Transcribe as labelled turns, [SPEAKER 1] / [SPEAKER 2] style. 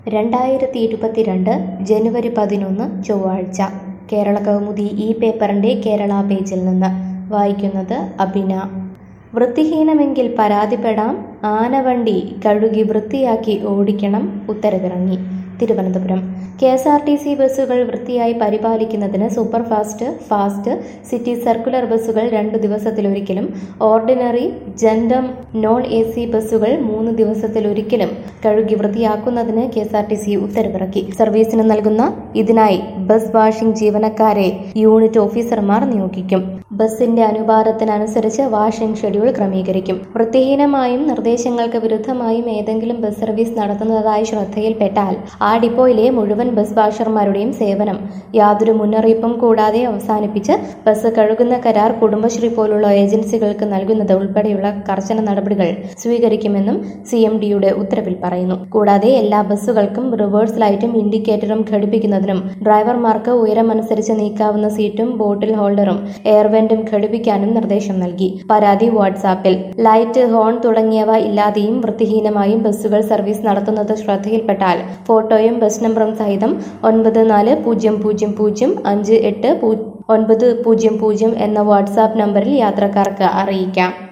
[SPEAKER 1] രണ്ടായിരത്തി ഇരുപത്തിരണ്ട് ജനുവരി പതിനൊന്ന് ചൊവ്വാഴ്ച കേരള കൗമുദി ഈ പേപ്പറിൻ്റെ കേരള പേജിൽ നിന്ന് വായിക്കുന്നത് അബിന വൃത്തിഹീനമെങ്കിൽ പരാതിപ്പെടാം ആനവണ്ടി കഴുകി വൃത്തിയാക്കി ഓടിക്കണം ഉത്തരവിറങ്ങി Thiruvananthapuram K S R T C ബസ്സുകൾ വൃത്തിയായി പരിപാലിക്കുന്നതിന് super fast fast city circular ബസ്സുകൾ രണ്ടു ദിവസത്തിലൊരിക്കലും ഓർഡിനറി ജൻഡം നോൺ എ സി ബസ്സുകൾ മൂന്ന് ദിവസത്തിലൊരിക്കലും കഴുകി വൃത്തിയാക്കുന്നതിന് K S R T C ഉത്തരവിറക്കി സർവീസിന് നൽകുന്ന ഇതിനായി ബസ് വാഷിംഗ് ജീവനക്കാരെ യൂണിറ്റ് ഓഫീസർമാർ നിയോഗിക്കും ബസിന്റെ അനുപാതത്തിനനുസരിച്ച് വാഷിംഗ് ഷെഡ്യൂൾ ക്രമീകരിക്കും വൃത്തിഹീനമായും നിർദ്ദേശങ്ങൾക്ക് വിരുദ്ധമായും ഏതെങ്കിലും ബസ് സർവീസ് നടത്തുന്നതായി ശ്രദ്ധയിൽപ്പെട്ടാൽ ആ ഡിപ്പോയിലെ മുഴുവൻ ബസ് വാഷർമാരുടെയും സേവനം യാതൊരു മുന്നറിയിപ്പും കൂടാതെ അവസാനിപ്പിച്ച് ബസ് കഴുകുന്ന കരാർ കുടുംബശ്രീ പോലുള്ള ഏജൻസികൾക്ക് നൽകുന്നത് ഉൾപ്പെടെയുള്ള കർശന നടപടികൾ സ്വീകരിക്കുമെന്നും സി എം ഡിയുടെ ഉത്തരവിൽ പറയുന്നു കൂടാതെ എല്ലാ ബസ്സുകൾക്കും റിവേഴ്സ് ലൈറ്റും ഇൻഡിക്കേറ്ററും ഘടിപ്പിക്കുന്നതിനും ഡ്രൈവർമാർക്ക് ഉയരമനുസരിച്ച് നീക്കാവുന്ന സീറ്റും ബോട്ടിൽ ഹോൾഡറും എയർവെന്റും ഘടിപ്പിക്കാനും നിർദ്ദേശം നൽകി പരാതി വാട്സാപ്പിൽ ലൈറ്റ് ഹോൺ തുടങ്ങിയവ ഇല്ലാതെയും വൃത്തിഹീനമായും ബസ്സുകൾ സർവീസ് നടത്തുന്നത് ശ്രദ്ധയിൽപ്പെട്ടാൽ ഫോട്ടോയും ബസ് നമ്പറും സഹിതം ഒൻപത് നാല് പൂജ്യം പൂജ്യം പൂജ്യം അഞ്ച് എട്ട് പൂ ഒൻപത് പൂജ്യം പൂജ്യം എന്ന വാട്സാപ്പ് നമ്പറിൽ യാത്രക്കാർക്ക് അറിയിക്കാം